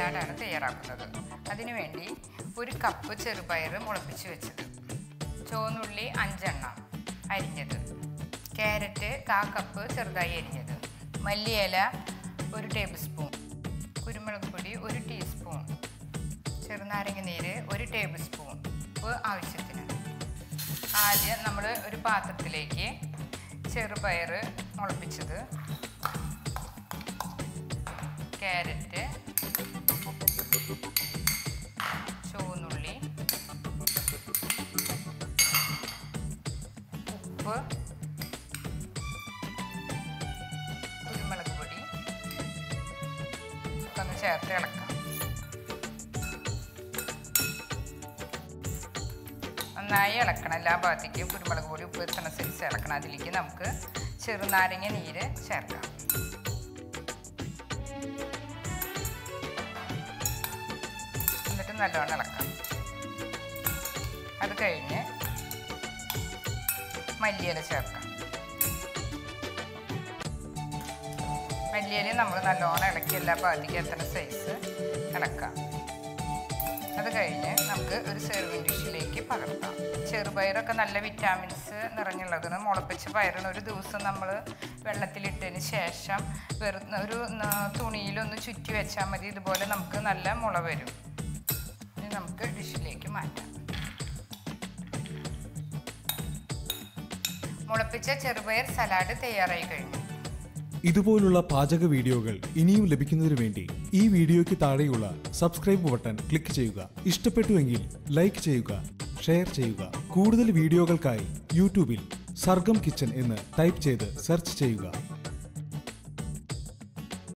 സലാഡാണ് തയ്യാറാക്കുന്നത് അതിനുവേണ്ടി ഒരു കപ്പ് ചെറുപയർ മുളപ്പിച്ച് വെച്ചത് ചുവന്നുള്ളി അഞ്ചെണ്ണം അരിഞ്ഞത് ക്യാരറ്റ് കാ കപ്പ് ചെറുതായി അരിഞ്ഞത് മല്ലിയില ഒരു ടേബിൾ സ്പൂൺ കുരുമുളക് പൊടി ഒരു ടീസ്പൂൺ ചെറുനാരങ്ങ നീര് ഒരു ടേബിൾ സ്പൂൺ ഉപ്പ് ആവശ്യത്തിന് ആദ്യം നമ്മൾ ഒരു പാത്രത്തിലേക്ക് ചെറുപയർ മുളപ്പിച്ചത് ക്യാരറ്റ് ചുവന്നുള്ളി ഉപ്പ് കുരുമുളക് പൊടി ഒക്കെ ഒന്ന് ചേർത്ത് ഇളക്കാം നന്നായി ഇളക്കണം എല്ലാ ഭാഗത്തേക്കും കുരുമുളക് പൊടി ഉപ്പ് എത്തണ സൈസ് ഇളക്കണം അതിലേക്ക് നമുക്ക് ചെറുനാരങ്ങ നീര് ചേർക്കാം എന്നിട്ട് നല്ലോണം ഇളക്കാം അത് കഴിഞ്ഞ് മല്ലിയില ചേർക്കാം മല്ലിയില നമ്മൾ നല്ലോണം ഇളക്കി എല്ലാ ഭാഗത്തേക്കും എത്തണ സൈസ് ഇളക്കാം അത് കഴിഞ്ഞ് നമുക്ക് ഒരു സെർവിങ് ഡിഷിലേക്ക് പകർത്താം ചെറുപയറൊക്കെ നല്ല വിറ്റാമിൻസ് നിറഞ്ഞുള്ളതാണ് മുളപ്പിച്ച പയറിന് ഒരു ദിവസം നമ്മൾ വെള്ളത്തിലിട്ടതിന് ശേഷം വെറുതെ ഒരു ന- തുണിയിലൊന്ന് ചുറ്റി വെച്ചാൽ മതി ഇതുപോലെ നമുക്ക് നല്ല മുള വരും ഇനി നമുക്ക് ഡിഷിലേക്ക് മാറ്റാം മുളപ്പിച്ച ചെറുപയർ സലാഡ് തയ്യാറായി കഴിഞ്ഞു ഇതുപോലുള്ള പാചക വീഡിയോകൾ ഇനിയും ലഭിക്കുന്നതിനു വേണ്ടി ഈ വീഡിയോയ്ക്ക് താഴെയുള്ള സബ്സ്ക്രൈബ് ബട്ടൺ ക്ലിക്ക് ചെയ്യുക ഇഷ്ടപ്പെട്ടുവെങ്കിൽ ലൈക്ക് ചെയ്യുക ഷെയർ ചെയ്യുക കൂടുതൽ വീഡിയോകൾക്കായി യൂട്യൂബിൽ സർഗം കിച്ചൺ എന്ന് ടൈപ്പ് ചെയ്ത് സെർച്ച് ചെയ്യുക